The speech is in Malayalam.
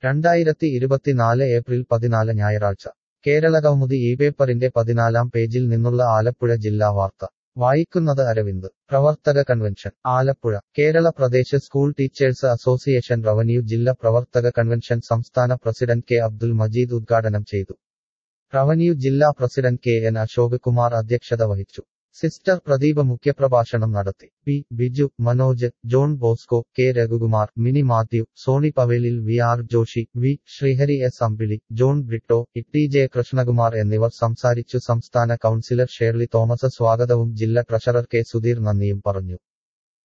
രണ്ടായിരത്തി ഇരുപത്തിനാല് ഏപ്രിൽ പതിനാല് ഞായറാഴ്ച കേരളകൗമുദി ഈ പേപ്പറിന്റെ പതിനാലാം പേജിൽ നിന്നുള്ള ആലപ്പുഴ ജില്ലാ വാർത്ത വായിക്കുന്നത് അരവിന്ദ് പ്രവർത്തക convention Alappuzha Kerala Pradesh school teachers association revenue ജില്ലാ പ്രവർത്തക കൺവെൻഷൻ സംസ്ഥാന പ്രസിഡന്റ് കെ അബ്ദുൽ മജീദ് ഉദ്ഘാടനം ചെയ്തു റവന്യൂ ജില്ലാ president K N Ashok Kumar അധ്യക്ഷത വഹിച്ചു സിസ്റ്റർ പ്രദീപ് മുഖ്യപ്രഭാഷണം നടത്തി P Biju Manoj John Bosco K Raghukumar Mini Mathew Sony Pavelil V R Joshi V Sreehari S Ambili John Britto T J Krishnakumar എന്നിവർ സംസാരിച്ചു സംസ്ഥാന കൗൺസിലർ ഷേർലി തോമസ് സ്വാഗതവും ജില്ലാ ട്രഷറർ കെ സുധീർ നന്ദിയും പറഞ്ഞു